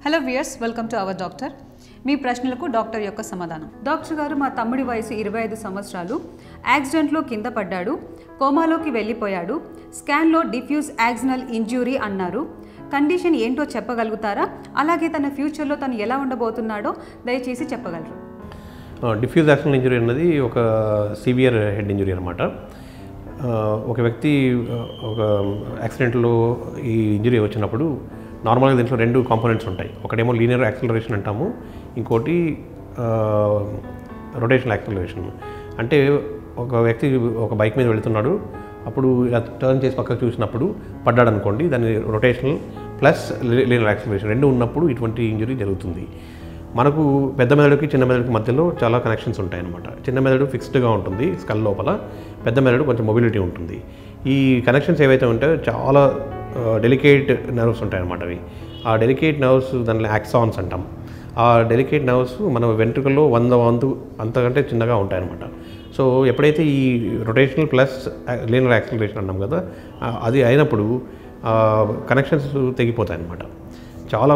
hello viewers welcome to our doctor మీ ప్రశ్నలకు doctor యొక్క సమాధానం డాక్టర్ గారు మా తమ్ముడి వయసు ఇరవై ఐదు సంవత్సరాలు యాక్సిడెంట్లో కింద పడ్డాడు కోమాలోకి వెళ్ళిపోయాడు స్కాన్లో డిఫ్యూజ్ యాక్సినల్ ఇంజ్యూరీ అన్నారు కండిషన్ ఏంటో చెప్పగలుగుతారా అలాగే తన ఫ్యూచర్లో తను ఎలా ఉండబోతున్నాడో దయచేసి చెప్పగలరు డిఫ్యూజ్ యాక్సిడెంట్ ఇంజరీ అన్నది ఒక సివియర్ హెడ్ ఇంజరీ అనమాట ఒక వ్యక్తి ఆ, ఒక యాక్సిడెంట్లో ఈ ఇంజరీ వచ్చినప్పుడు నార్మల్గా దీంట్లో రెండు కాంపోనెంట్స్ ఉంటాయి ఒకటేమో లీనియర్ యాక్సిలరేషన్ అంటాము ఇంకోటి రొటేషనల్ యాక్సిలరేషన్ అంటే ఒక వ్యక్తి ఒక బైక్ మీద వెళ్తున్నాడు అప్పుడు ఇలా టర్న్ చేసి పక్కకు చూసినప్పుడు పడ్డాడు అనుకోండి దాన్ని రొటేషనల్ ప్లస్ లీనియర్ యాక్సిలరేషన్ రెండు ఉన్నప్పుడు ఇటువంటి ఇంజరీ జరుగుతుంది మనకు పెద్ద మెదడుకి చిన్న మెదడుకి మధ్యలో చాలా కనెక్షన్స్ ఉంటాయి అన్నమాట చిన్న మెదడు ఫిక్స్డ్గా ఉంటుంది స్కల్ లోపల పెద్ద మెదడు కొంచెం మొబిలిటీ ఉంటుంది ఈ కనెక్షన్స్ ఏవైతే ఉంటాయో చాలా డెలికేట్ నర్వ్స్ ఉంటాయి అన్నమాట అవి ఆ డెలికేట్ నర్వ్స్ దానిలో యాక్సాన్స్ అంటాం ఆ డెలికేట్ నర్వ్స్ మన వెంట్రుకల్లో వంద వంతు అంతకంటే చిన్నగా ఉంటాయి అన్నమాట సో ఎప్పుడైతే ఈ రొటేషనల్ ప్లస్ లీనర్ యాక్సిలరేషన్ అన్నాం కదా ఆ, అది అయినప్పుడు కనెక్షన్స్ తెగిపోతాయి అన్నమాట చాలా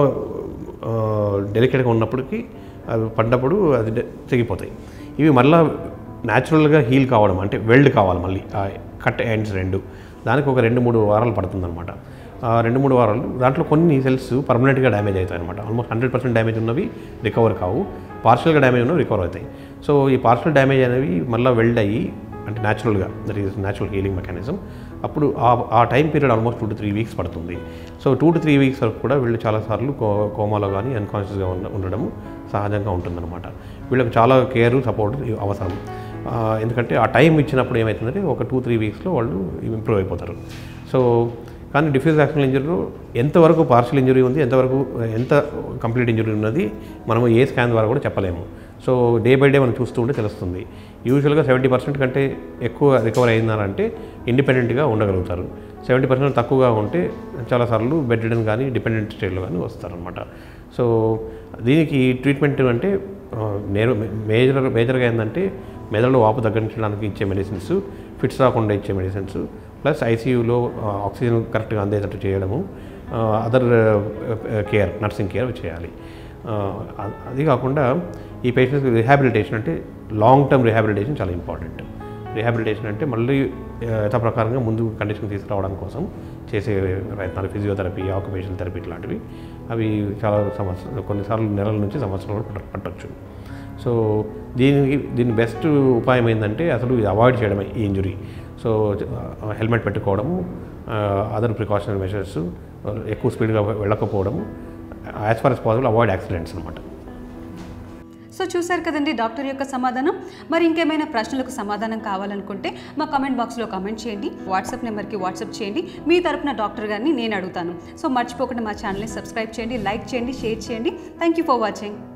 డెలికేట్గా ఉన్నప్పటికీ అవి పడ్డప్పుడు అది డె- తెగిపోతాయి ఇవి మళ్ళీ న్యాచురల్గా హీల్ కావడం అంటే వెల్డ్ కావాలి మళ్ళీ ఆ కట్ ఎండ్స్ రెండు దానికి ఒక రెండు మూడు వారాలు పడుతుందన్నమాట ఆ రెండు మూడు వారాలు దాంట్లో కొన్ని సెల్స్ పర్మనెంట్గా డ్యామేజ్ అవుతాయి అనమాట ఆల్మోస్ట్ హండ్రెడ్ పర్సెంట్ డ్యామేజ్ ఉన్నవి రికవర్ కావు పార్షియల్గా డ్యామేజ్ ఉన్నవి రికవర్ అవుతాయి సో ఈ పార్షియల్ డ్యామేజ్ అనేవి మళ్ళీ వెల్డ్ అయ్యి అంటే న్యాచురల్గా that is natural healing mechanism అప్పుడు ఆ ఆ time period almost two to three weeks పడుతుంది so two to three weeks వరకు కూడా వీళ్ళు చాలాసార్లు కో కోమాలో కానీ అన్కాన్షియస్గా ఉండ ఉండడం సహజంగా ఉంటుందన్నమాట వీళ్ళకి చాలా కేర్ సపోర్ట్ అవసరం ఆ, ఎందుకంటే ఆ టైం ఇచ్చినప్పుడు ఏమవుతుందంటే ఒక టూ త్రీ వీక్స్లో వాళ్ళు ఇంప్రూవ్ అయిపోతారు సో కానీ డిఫ్యూజ్ యాక్సిడెంట్ ఇంజరీలో ఎంతవరకు పార్షియల్ ఇంజరీ ఉంది ఎంతవరకు ఎంత కంప్లీట్ ఇంజరీ ఉన్నది మనము ఏ స్కాన్ ద్వారా కూడా చెప్పలేము సో డే బై డే మనం చూస్తూ ఉంటే తెలుస్తుంది యూజువల్గా సెవెంటీ పర్సెంట్ కంటే ఎక్కువ రికవర్ అయిందనంటే ఇండిపెండెంట్గా ఉండగలుగుతారు సెవెంటీ పర్సెంట్ తక్కువగా ఉంటే చాలాసార్లు బెడ్ రిడన్ కానీ డిపెండెంట్ స్టేట్లో కానీ వస్తారనమాట సో దీనికి ట్రీట్మెంట్ అంటే ఆ, నేరు మేజర్ మేజర్గా ఏంటంటే మెదడులో వాపు తగ్గించడానికి ఇచ్చే మెడిసిన్స్ ఫిట్స్ రాకుండా ఇచ్చే మెడిసిన్స్ ప్లస్ ఐసీయూలో ఆక్సిజన్ కరెక్ట్గా అందేటట్టు చేయడము అదర్ కేర్ నర్సింగ్ కేర్ చేయాలి ఆ, అ- అది కాకుండా ఈ పేషెంట్స్కి రిహాబిలిటేషన్ అంటే లాంగ్ టర్మ్ రిహాబిలిటేషన్ చాలా ఇంపార్టెంట్ రిహాబిలిటేషన్ అంటే మళ్ళీ ఆ, యథాప్రకారంగా ముందు కండిషన్ తీసుకురావడం కోసం చేసే ప్రయత్నాలు ఫిజియోథెరపీ ఆక్యుపేషన్ థెరపీ ఇట్లాంటివి అవి చాలా సంవత్సరాలు కొన్నిసార్లు నెలల నుంచి సంవత్సరాలు కూడా పట్ట- పట్టొచ్చు సో దీనికి దీని బెస్ట్ ఉపాయం ఏంటంటే అసలు ఇది అవాయిడ్ చేయడమే ఈ ఇంజురీ సో హెల్మెట్ పెట్టుకోవడము అదర్ ప్రికాషనరీ మెషర్స్ ఎక్కువ స్పీడ్గా వెళ్ళకపోవడము as far as possible avoid accidents అనమాట సో చూశారు కదండి డాక్టర్ యొక్క సమాధానం మరి ఇంకేమైనా ప్రశ్నలకు సమాధానం కావాలనుకుంటే మా కామెంట్ బాక్స్లో కామెంట్ చేయండి వాట్సాప్ నెంబర్కి వాట్సాప్ చేయండి మీ తరపున డాక్టర్ గారిని నేను అడుగుతాను సో మర్చిపోకుండా మా ఛానల్ని సబ్స్క్రైబ్ చేయండి లైక్ చేయండి షేర్ చేయండి థ్యాంక్ యూ ఫర్ వాచింగ్